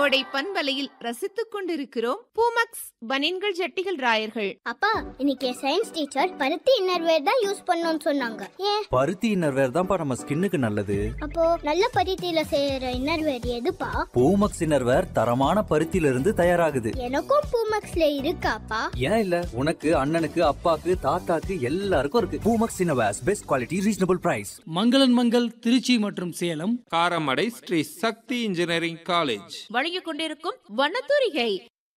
கோடை பண்பலையில் ரசித்துக் கொண்டிருக்கிறோம் பூமக்ஸ் பனின்கள் ஜட்டிகள் ராயர்கள் அப்பா இன்னைக்கு சயின்ஸ் டீச்சர் பருத்தி இன்னர்வேர் தான் யூஸ் பண்ணணும்னு சொன்னாங்க ஏன் பருத்தி இன்னர்வேர் தான்ப்பா நம்ம ஸ்கின்னுக்கு நல்லது அப்போ நல்ல பருத்தியில செய்யற இன்னர்வேர் எதுப்பா பூமக்ஸ் இன்னர்வேர் தரமான பருத்தியில இருந்து தயாராகுது எனக்கும் பூமக்ஸ்ல இருக்காப்பா ஏன் இல்ல உனக்கு அண்ணனுக்கு அப்பாக்கு தாத்தாக்கு எல்லாருக்கும் இருக்கு Poomex innerwears best quality reasonable price மங்களன் மங்கள் திருச்சி மற்றும் சேலம் காரமடை ஸ்ரீ சக்தி இன்ஜினியரிங் காலேஜ் வழங்கிக் கொண்டிருக்கும் வண்ணத்தூரிகை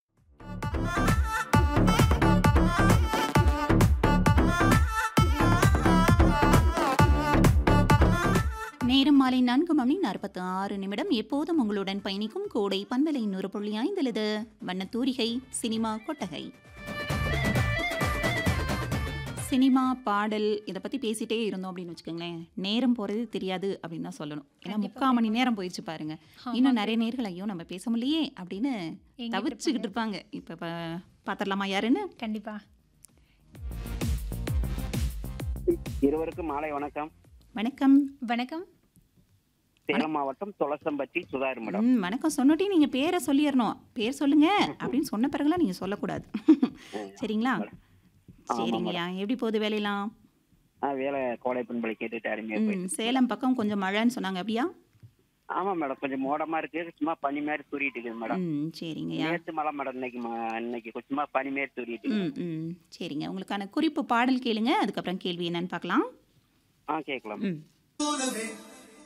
நேரம் மாலை நான்கு மணி நாற்பத்தி ஆறு நிமிடம் எப்போதும் உங்களுடன் பயணிக்கும் கோடை பண்பலை நூறு புள்ளி ஐந்திலது வண்ணத்தூரிகை சினிமா கொட்டகை சினிமா பாடல் இதை பற்றி பேசிட்டே இருந்தோம் அப்படின்னு வச்சுக்கோங்களேன் நேரம் போகிறது தெரியாது அப்படின்னு தான் சொல்லணும் ஏன்னா முக்கால் மணி நேரம் போயிடுச்சு பாருங்க இன்னும் நிறைய நேர்கள் ஐயோ நம்ம பேச முடியலையே அப்படின்னு தவிர்த்துக்கிட்டு இருப்பாங்க இப்போ பார்த்துடலாமா யாருன்னு கண்டிப்பா இருவருக்கும் மாலை வணக்கம் வணக்கம் வணக்கம் சேலம் மாவட்டம் துளசம்பட்டி சுதாகர் மேடம் ம் வணக்கம் சொன்னட்டி நீங்கள் பேரை சொல்லிடணும் பேர் சொல்லுங்க அப்படின்னு சொன்ன பிறகுலாம் நீங்கள் சொல்லக்கூடாது சரிங்களா சரிங்கய்யா எப்படி போகுது வேலையெல்லாம் ஆ வேலை கோடை பண்பலை கேட்டுட்டு அருமையா ம் போயிட்டு சேலம் பக்கம் கொஞ்சம் மழைன்னு சொன்னாங்க அப்படியா ஆமா மேடம் கொஞ்சம் மோடமா இருக்கு சும்மா பனி மாதிரி தூரிட்டு இருக்குது மேடம் ம் சரிங்கய்யா நேத்து மழை மேடம் இன்னைக்கு ம- இன்னைக்கு கொஞ்சம் சும்மா பனி மாதிரி தூரிட்டு ம் இருக்குது. ம் சரிங்க உங்களுக்கான குறிப்பு பாடல் கேளுங்க அதுக்கப்புறம் கேள்வி என்னன்னு பார்க்கலாம் ஆ கேட்கலாம் ம்